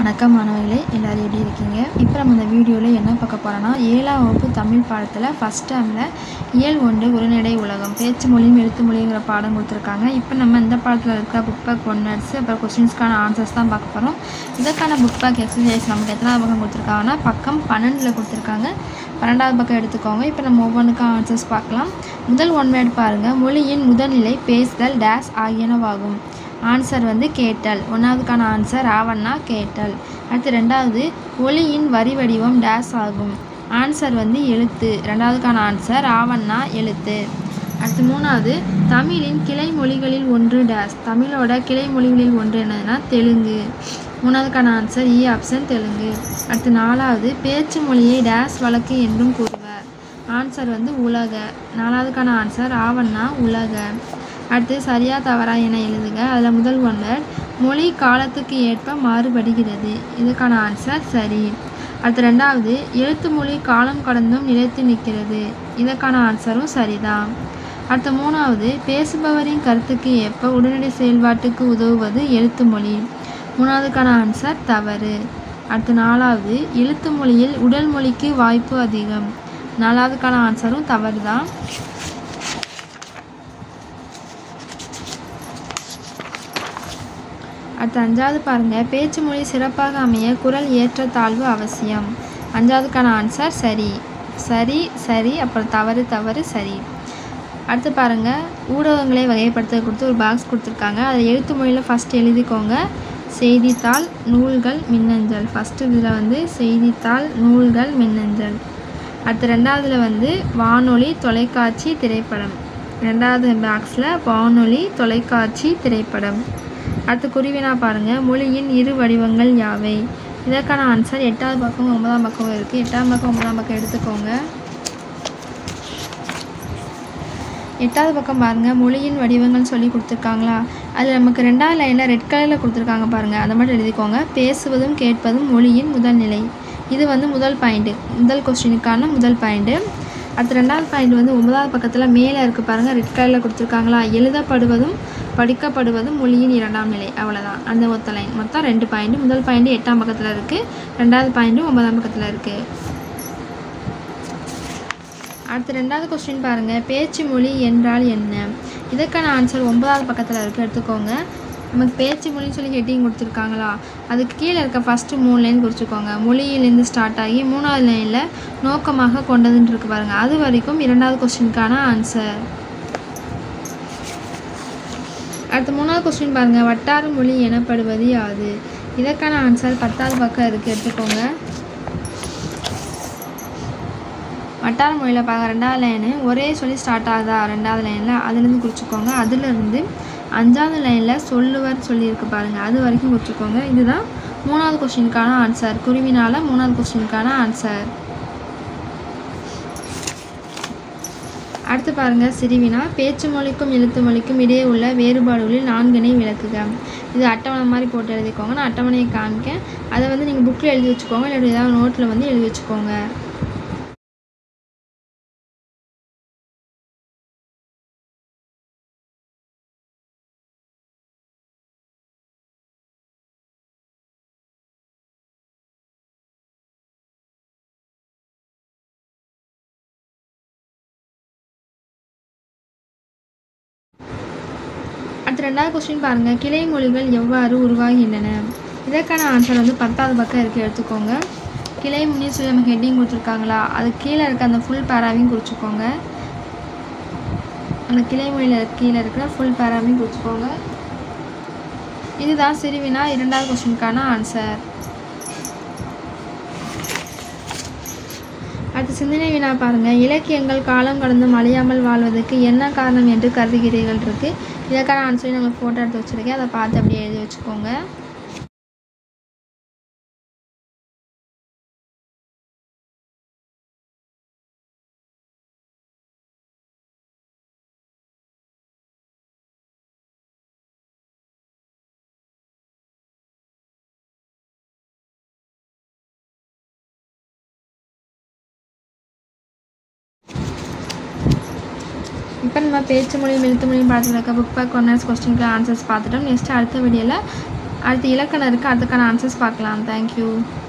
வணக்கம் மாணவர்களே எல்லோரும் எப்படி இருக்கீங்க இப்போ நம்ம இந்த வீடியோவில் என்ன பார்க்க போகிறோன்னா ஏழாம் வகுப்பு தமிழ் பாடத்தில் ஃபஸ்ட் டேர்மில் இயல் ஒன்று உரைநடை உலகம் பேச்சு மொழியும் எழுத்து மொழிங்கிற பாடம் கொடுத்துருக்காங்க இப்போ நம்ம இந்த பாடத்தில் இருக்க புக் பேக் ஒன் வேர்ட்ஸ் அப்புறம் கொஸ்டின்ஸ்க்கான ஆன்சர்ஸ் தான் பார்க்க போகிறோம் இதற்கான புக் பேக் எக்ஸசைஸ் நமக்கு எத்தனாவது பக்கம் கொடுத்துருக்காங்கன்னா பக்கம் பன்னெண்டில் கொடுத்துருக்காங்க பன்னெண்டாவது பக்கம் எடுத்துக்கோங்க இப்போ நம்ம ஒவ்வொன்றுக்கும் ஆன்சர்ஸ் பார்க்கலாம் முதல் ஒன் வேர்ட் பாருங்கள் மொழியின் முதல்நிலை பேசுதல் டேஸ் ஆகியனவாகும் ஆன்சர் வந்து கேட்டல் ஒன்றாவதுக்கான ஆன்சர் ஆவண்ணா கேட்டல் அடுத்து ரெண்டாவது ஒளியின் வரி வடிவம் டேஸ் ஆகும் ஆன்சர் வந்து எழுத்து ரெண்டாவதுக்கான ஆன்சர் ஆவண்ணா எழுத்து அடுத்து மூணாவது தமிழின் கிளை மொழிகளில் ஒன்று டேஸ் தமிழோட கிளை மொழிகளில் ஒன்று என்னதுன்னா தெலுங்கு மூணாவதுக்கான ஆன்சர் இ ஆப்ஷன் தெலுங்கு அடுத்து நாலாவது பேச்சு மொழியை டேஸ் வழக்கு என்றும் கூறுவர் ஆன்சர் வந்து உலக நாலாவதுக்கான ஆன்சர் ஆவண்ணா உலக அடுத்து சரியா தவறா என எழுதுக அதில் முதல் ஒன்வர் மொழி காலத்துக்கு ஏற்ப மாறுபடுகிறது இதுக்கான ஆன்சர் சரி அடுத்து ரெண்டாவது எழுத்து மொழி காலம் கடந்தும் நிலைத்து நிற்கிறது இதற்கான ஆன்சரும் சரிதான் அடுத்த மூணாவது பேசுபவரின் கருத்துக்கு ஏற்ப உடனடி செயல்பாட்டுக்கு உதவுவது எழுத்து மொழி மூணாவதுக்கான ஆன்சர் தவறு அடுத்து நாலாவது எழுத்து மொழியில் உடல் மொழிக்கு வாய்ப்பு அதிகம் நாலாவதுக்கான ஆன்சரும் தவறு தான் அடுத்து அஞ்சாவது பாருங்கள் பேச்சு மொழி சிறப்பாக அமைய குரல் ஏற்றத்தாழ்வு அவசியம் அஞ்சாவதுக்கான ஆன்சர் சரி சரி சரி அப்புறம் தவறு தவறு சரி அடுத்து பாருங்கள் ஊடகங்களை வகைப்படுத்த கொடுத்து ஒரு பாக்ஸ் கொடுத்துருக்காங்க அதை எழுத்து மொழியில் ஃபஸ்ட் எழுதிக்கோங்க செய்தித்தாள் நூல்கள் மின்னஞ்சல் ஃபஸ்ட்டு இதில் வந்து செய்தித்தாள் நூல்கள் மின்னஞ்சல் அடுத்து ரெண்டாவதுல வந்து வானொலி தொலைக்காட்சி திரைப்படம் ரெண்டாவது பாக்ஸில் வானொலி தொலைக்காட்சி திரைப்படம் அடுத்து குருவினா பாருங்கள் மொழியின் இரு வடிவங்கள் யாவை இதற்கான ஆன்சர் எட்டாவது பக்கம் ஒன்பதாம் பக்கம் இருக்குது எட்டாம் பக்கம் ஒன்பதாம் பக்கம் எடுத்துக்கோங்க எட்டாவது பக்கம் பாருங்கள் மொழியின் வடிவங்கள் சொல்லி கொடுத்துருக்காங்களா அதில் நமக்கு ரெண்டாவது லைனில் ரெட் கலரில் கொடுத்துருக்காங்க பாருங்கள் அதை மட்டும் எழுதிக்கோங்க பேசுவதும் கேட்பதும் மொழியின் முதல் நிலை இது வந்து முதல் பாயிண்ட்டு முதல் கொஸ்டினுக்கான முதல் பாயிண்ட்டு அடுத்து ரெண்டாவது பாயிண்ட் வந்து ஒன்பதாவது பக்கத்தில் மேலே இருக்குது பாருங்கள் ரெட் கலரில் கொடுத்துருக்காங்களா எழுதப்படுவதும் படிக்கப்படுவதும் மொழியின் இரண்டாம் நிலை அவ்வளோதான் அந்த ஒத்த லைன் மொத்தம் ரெண்டு பாயிண்ட் முதல் பாயிண்ட் எட்டாம் பக்கத்தில் இருக்குது ரெண்டாவது பாயிண்ட்டு ஒன்பதாம் பக்கத்தில் இருக்குது அடுத்து ரெண்டாவது கொஸ்டின் பாருங்கள் பேச்சு மொழி என்றால் என்ன இதற்கான ஆன்சர் ஒன்பதாவது பக்கத்தில் இருக்குது எடுத்துக்கோங்க நமக்கு பேச்சு மொழின்னு சொல்லி ஹெட்டிங் கொடுத்துருக்காங்களா அதுக்கு கீழே இருக்க ஃபஸ்ட்டு மூணு லைன் குறிச்சிக்கோங்க மொழியிலேருந்து ஸ்டார்ட் ஆகி மூணாவது லைனில் நோக்கமாக கொண்டதுன்னு இருக்கு பாருங்கள் அது வரைக்கும் இரண்டாவது கொஸ்டினுக்கான ஆன்சர் அடுத்து மூணாவது கொஸ்டின் பாருங்கள் வட்டார மொழி எனப்படுவது யாது இதற்கான ஆன்சர் பத்தாவது பக்கம் இருக்குது எடுத்துக்கோங்க வட்டார மொழியில் பார்க்க ரெண்டாவது லைனு ஒரே சொல்லி ஸ்டார்ட் ஆகுதா ரெண்டாவது லைனில் அதுலேருந்து குறிச்சிக்கோங்க அதுலேருந்து அஞ்சாவது லைனில் சொல்லுவர் சொல்லியிருக்கு பாருங்கள் அது வரைக்கும் குறிச்சிக்கோங்க இதுதான் மூணாவது கொஸ்டினுக்கான ஆன்சர் குருவினால் மூணாவது கொஸ்டினுக்கான ஆன்சர் அடுத்து பாருங்கள் சிறுவினா பேச்சு மொழிக்கும் எழுத்து மொழிக்கும் இடையே உள்ள வேறுபாடுகளில் நான்கினை விளக்குக இது அட்டவணை மாதிரி போட்டு எழுதிக்கோங்க நான் அட்டவணையை காமிக்கேன் அதை வந்து நீங்கள் புக்கில் எழுதி வச்சுக்கோங்க இல்லை ஏதாவது நோட்டில் வந்து எழுதி வச்சுக்கோங்க அடுத்து ரெண்டாவது கொஸ்டின் பாருங்கள் கிளை மொழிகள் எவ்வாறு உருவாகின்றன இதற்கான ஆன்சர் வந்து பத்தாவது பக்கம் இருக்குது எடுத்துக்கோங்க கிளை மொழி சொல்லி நமக்கு ஹெட்டிங் கொடுத்துருக்காங்களா அது கீழே இருக்க அந்த ஃபுல் பேராவையும் குறிச்சிக்கோங்க அந்த கிளை மொழியில் கீழே இருக்கிற ஃபுல் பேராவையும் குறிச்சிக்கோங்க இதுதான் சிறுவினா இரண்டாவது கொஸ்டினுக்கான ஆன்சர் அடுத்து சிந்தனை வினா பாருங்கள் இலக்கியங்கள் காலம் கடந்தும் அழியாமல் வாழ்வதற்கு என்ன காரணம் என்று கருதுகிறீர்கள் இருக்குது இதற்கான ஆன்சரையும் நம்ம ஃபோட்டோ எடுத்து வச்சுருக்கேன் அதை பார்த்து அப்படியே எழுதி வச்சுக்கோங்க இப்போ நம்ம பேச்சு மொழியும் எழுத்து மொழியும் பார்த்துருக்க புக் பேக் ஒன்னர்ஸ் கொஸ்டினுக்கு ஆன்சர்ஸ் பார்த்துட்டோம் நெக்ஸ்ட் அடுத்த வீடியோவில் அடுத்து இலக்கணம் இருக்குது அதுக்கான ஆன்சர்ஸ் பார்க்கலாம் தேங்க்யூ